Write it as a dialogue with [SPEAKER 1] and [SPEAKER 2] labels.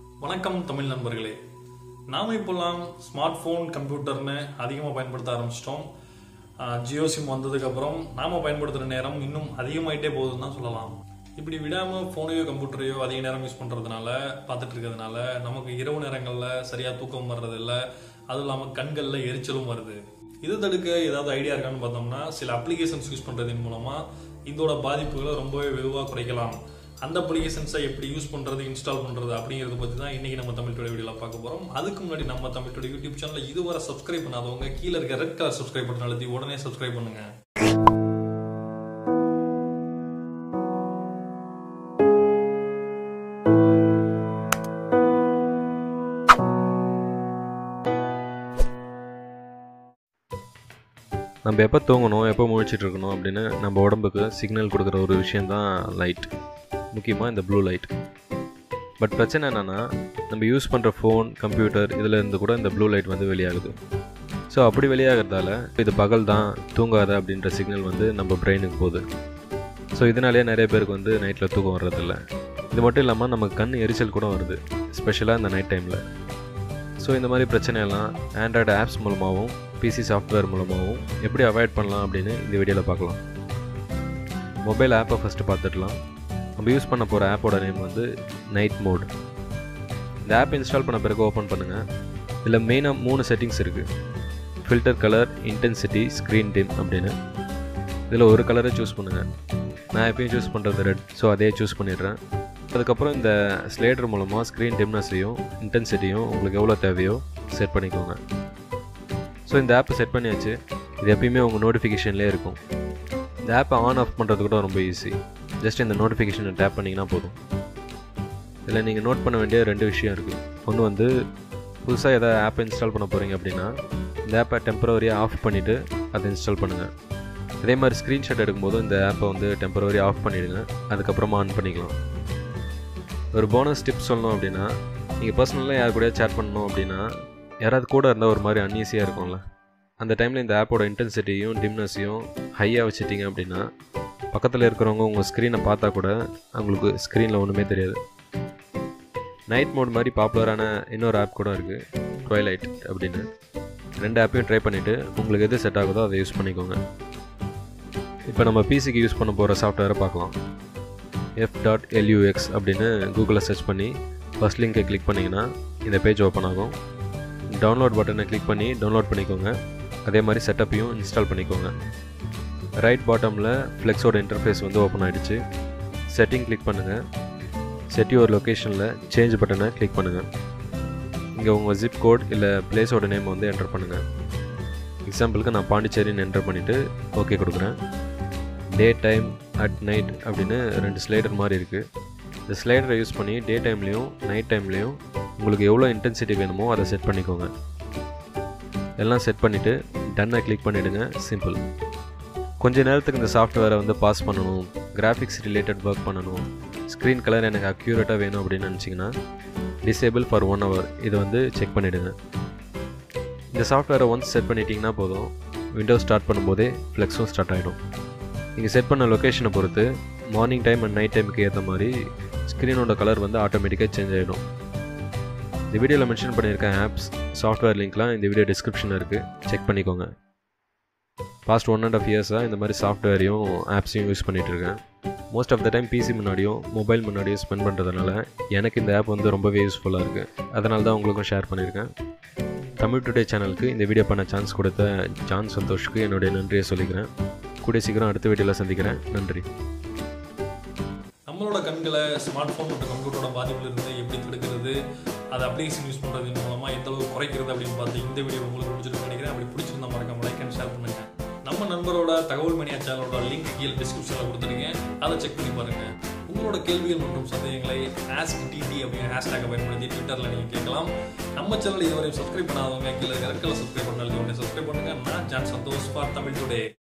[SPEAKER 1] வணக்கம் தமிழ் நண்பர்களே நாம இப்போல்லாம் ஸ்மார்ட் ஃபோன் கம்ப்யூட்டர்னு அதிகமாக பயன்படுத்த ஆரம்பிச்சிட்டோம் ஜியோ சிம் வந்ததுக்கப்புறம் நாம பயன்படுத்துகிற நேரம் இன்னும் அதிகமாயிட்டே போகுதுன்னு தான் சொல்லலாம் இப்படி விடாமல் ஃபோனையோ கம்ப்யூட்டரையோ அதிக நேரம் யூஸ் பண்ணுறதுனால பார்த்துட்டு இருக்கிறதுனால நமக்கு இரவு நேரங்களில் சரியாக தூக்கம் வர்றதில்ல அதுவும் இல்லாமல் கண்களில் எரிச்சலும் வருது இது தடுக்க ஏதாவது ஐடியா இருக்கான்னு பார்த்தோம்னா சில அப்ளிகேஷன்ஸ் யூஸ் பண்ணுறதன் மூலமாக இதோட பாதிப்புகளை ரொம்பவே வெகுவாக குறைக்கலாம் அந்த அப்ளிகேஷன்ஸை எப்படி யூஸ் பண்ணுறது இன்ஸ்டால் பண்ணுறது அப்படிங்கிறத பற்றி தான் இன்றைக்கி நம்ம தமிழ் டுடே வீடியோவில் பார்க்க போகிறோம் அதுக்கு முன்னாடி நம்ம தமிழ் டுடே யூடியூப் சேனலில் இதுவரை சப்ஸ்கிரைப் பண்ணாதவங்க கீழே இருக்க ரெட் கலர் சப்ஸ்கிரைப் பட்டன் அழுத்தி உடனே சப்ஸ்கிரைப் பண்ணுங்க
[SPEAKER 2] நம்ம எப்போ தூங்கணும் எப்போ முழிச்சிட்டு இருக்கணும் அப்படின்னு நம்ம உடம்புக்கு சிக்னல் கொடுக்குற ஒரு விஷயந்தான் லைட் முக்கியமாக இந்த ப்ளூ லைட் பட் பிரச்சனை என்னென்னா நம்ம யூஸ் பண்ணுற ஃபோன் கம்ப்யூட்டர் இதில் இருந்து கூட இந்த ப்ளூ லைட் வந்து வெளியாகுது ஸோ அப்படி வெளியாகிறதால இது பகல் தான் தூங்காத அப்படின்ற சிக்னல் வந்து நம்ம பிரெயினுக்கு போகுது ஸோ இதனாலேயே நிறைய பேருக்கு வந்து நைட்டில் தூக்கம் வர்றதில்ல இது மட்டும் இல்லாமல் நமக்கு கண் எரிச்சல் கூட வருது ஸ்பெஷலாக இந்த நைட் டைமில் ஸோ இந்த மாதிரி பிரச்சனையெல்லாம் ஆண்ட்ராய்டு ஆப்ஸ் மூலமாகவும் பிசி சாஃப்ட்வேர் மூலமாகவும் எப்படி அவாய்ட் பண்ணலாம் அப்படின்னு இந்த வீடியோவில் பார்க்கலாம் மொபைல் ஆப்பை ஃபஸ்ட்டு பார்த்துடலாம் நம்ம யூஸ் பண்ண போகிற ஆப்போட நேம் வந்து நைட் மோட் இந்த ஆப் இன்ஸ்டால் பண்ண பிறகு ஓப்பன் பண்ணுங்கள் இதில் மெயினாக மூணு செட்டிங்ஸ் இருக்குது filter colour intensity screen dim அப்படின்னு இதில் ஒரு கலரை சூஸ் பண்ணுங்கள் நான் எப்பயும் சூஸ் பண்ணுறது ரெட் ஸோ அதே சூஸ் பண்ணிடுறேன் அதுக்கப்புறம் இந்த ஸ்லேடர் மூலமாக ஸ்க்ரீன் டிம்னஸையும் இன்டென்சிட்டியும் உங்களுக்கு எவ்வளோ தேவையோ செட் பண்ணிக்கோங்க ஸோ இந்த ஆப்பை செட் பண்ணியாச்சு இது எப்பயுமே உங்கள் நோட்டிஃபிகேஷன்லேயே இருக்கும் இந்த ஆப்பை ஆன் ஆஃப் பண்ணுறது கூட ரொம்ப ஈஸி ஜஸ்ட் இந்த நோட்டிஃபிகேஷனை டேப் பண்ணிங்கன்னா போதும் இதில் நீங்கள் நோட் பண்ண வேண்டிய ரெண்டு விஷயம் இருக்குது ஒன்று வந்து புதுசாக எதாவது ஆப்பை இன்ஸ்டால் பண்ண போகிறீங்க அப்படின்னா இந்த ஆப்பை டெம்பரவரியாக ஆஃப் பண்ணிவிட்டு அதை இன்ஸ்டால் பண்ணுங்கள் அதே மாதிரி ஸ்க்ரீன்ஷாட் எடுக்கும்போது இந்த ஆப்பை வந்து டெம்பரவரி ஆஃப் பண்ணிவிடுங்க அதுக்கப்புறமா ஆன் பண்ணிக்கலாம் ஒரு போனஸ் டிப்ஸ் சொல்லணும் அப்படின்னா நீங்கள் பர்சனலாக யார் கூட சேட் பண்ணணும் அப்படின்னா யாராவது கூட இருந்தால் ஒரு மாதிரி அன்ஈஸியாக இருக்கும்ல அந்த டைமில் இந்த ஆப்போட இன்டென்சிட்டியும் டிம்னஸையும் ஹையாக வச்சுட்டிங்க அப்படின்னா பக்கத்தில் இருக்கிறவங்க உங்கள் ஸ்க்ரீனை பார்த்தா கூட அவங்களுக்கு ஸ்க்ரீனில் ஒன்றுமே தெரியாது நைட் மோட் மாதிரி பாப்புலரான இன்னொரு ஆப் கூட இருக்குது ட்வைலைட் அப்படின்னு ரெண்டு ஆப்பையும் ட்ரை பண்ணிவிட்டு உங்களுக்கு எது செட் ஆகுதோ அதை யூஸ் பண்ணிக்கோங்க இப்போ நம்ம பிசிக்கு யூஸ் பண்ண போகிற சாஃப்ட்வேரை பார்க்கலாம் எஃப் டாட் எல்யூஎக்ஸ் அப்படின்னு கூகுளில் சர்ச் பண்ணி ஃபஸ்ட் லிங்கை கிளிக் பண்ணிங்கன்னா இந்த பேஜ் ஓப்பன் ஆகும் டவுன்லோட் பட்டனை கிளிக் பண்ணி டவுன்லோட் பண்ணிக்கோங்க அதே மாதிரி செட்டப்பையும் இன்ஸ்டால் பண்ணிக்கோங்க ரைட் பாட்டமில் ஃப்ளெக்ஸோட இன்டர்ஃபேஸ் வந்து ஓப்பன் ஆகிடுச்சு செட்டிங் கிளிக் பண்ணுங்கள் செட் யுவர் லொக்கேஷனில் சேஞ்ச் பட்டனை கிளிக் பண்ணுங்கள் இங்கே உங்கள் ஜிப் கோட் இல்லை பிளேஸோட நேம் வந்து என்டர் பண்ணுங்கள் எக்ஸாம்பிளுக்கு நான் பாண்டிச்சேரின்னு என்டர் பண்ணிவிட்டு ஓகே கொடுக்குறேன் டே டைம் அட் நைட் அப்படின்னு ரெண்டு ஸ்லைடர் மாதிரி இருக்குது இந்த ஸ்லைடரை யூஸ் பண்ணி டே டைம்லேயும் நைட் டைம்லேயும் உங்களுக்கு எவ்வளோ இன்டென்சிட்டி வேணுமோ அதை செட் பண்ணிக்கோங்க எல்லாம் செட் பண்ணிவிட்டு டன்னை கிளிக் பண்ணிவிடுங்க சிம்பிள் கொஞ்ச நேரத்துக்கு இந்த சாஃப்ட்வேரை வந்து பாஸ் பண்ணணும் கிராஃபிக்ஸ் ரிலேட்டட் ஒர்க் பண்ணணும் ஸ்க்ரீன் கலர் எனக்கு அக்யூரேட்டாக வேணும் அப்படின்னு நினச்சிங்கன்னா டிசேபிள் ஃபார் ஒன் ஹவர் இதை வந்து செக் பண்ணிவிடுங்க இந்த சாஃப்ட்வேரை ஒன்ஸ் செட் பண்ணிட்டீங்கன்னா போதும் விண்டோஸ் ஸ்டார்ட் பண்ணும்போதே ஃப்ளெக்ஸும் ஸ்டார்ட் ஆகிடும் நீங்கள் செட் பண்ண லொக்கேஷனை பொறுத்து மார்னிங் டைம் அண்ட் நைட் டைமுக்கு ஏற்ற மாதிரி ஸ்க்ரீனோட கலர் வந்து ஆட்டோமேட்டிக்காக சேஞ்ச் ஆகிடும் இந்த வீடியோவில் மென்ஷன் பண்ணியிருக்க ஆப்ஸ் சாஃப்ட்வேர் லிங்க்லாம் இந்த வீடியோ டிஸ்கிரிப்ஷனில் இருக்குது செக் பண்ணிக்கோங்க பாஸ்ட் ஒன் அண்ட் ஆஃப் இயர்ஸாக இந்த மாதிரி சாஃப்ட்வேரையும் ஆப்ஸையும் யூஸ் பண்ணிகிட்ருக்கேன் most of the time PC முன்னாடியும் மொபைல் முன்னாடியும் ஸ்பெண்ட் பண்ணுறதுனால எனக்கு இந்த ஆப் வந்து ரொம்பவே யூஸ்ஃபுல்லாக இருக்குது அதனால தான் உங்களுக்கும் ஷேர் பண்ணியிருக்கேன் தமிழ் டுடே சேனலுக்கு இந்த வீடியோ பண்ண சான்ஸ் கொடுத்த ஜான் சந்தோஷ்க்கு என்னுடைய நன்றியை சொல்லிக்கிறேன் கூடிய சீக்கிரம் அடுத்த வீடியோவில் சந்திக்கிறேன் நன்றி
[SPEAKER 1] நம்மளோட கண்களை ஸ்மார்ட் ஃபோன் மற்றும் கம்ப்யூட்டரோட பாதிப்புல இருந்து எப்படி தடுக்கிறது அதை அப்ளிகேஷன் யூஸ் பண்ணுறதன் மூலமாக எந்த அளவுக்கு குறைக்கிறது அப்படின்னு பார்த்து இந்த வீடியோ உங்களுக்கு பிடிச்சிருக்கு நினைக்கிறேன் அப்படி பிடிச்சிருந்தா மறக்காம லைக் அண்ட் ஷேர் பண்ணுங்க நம்ம நண்பரோட தகவல் மணியா சேனலோட லிங்க் கீழே டிஸ்கிரிப்ஷனில் கொடுத்துருங்க அதை செக் பண்ணி பாருங்க உங்களோட கேள்விகள் மற்றும் சந்தேகங்களை ஆஸ்க் டிடி அப்படிங்கிற ஹேஷ்டேக்கை பயன்படுத்தி ட்விட்டரில் நீங்கள் கேட்கலாம் நம்ம சேனல் இதுவரை சப்ஸ்கிரைப் பண்ணாதவங்க கீழே ரெட் கலர் சப்ஸ்கிரைப் பண்ணாலும் சப்ஸ்கிரைப் பண்ணுங்க நான் John Santhosh for Tamil today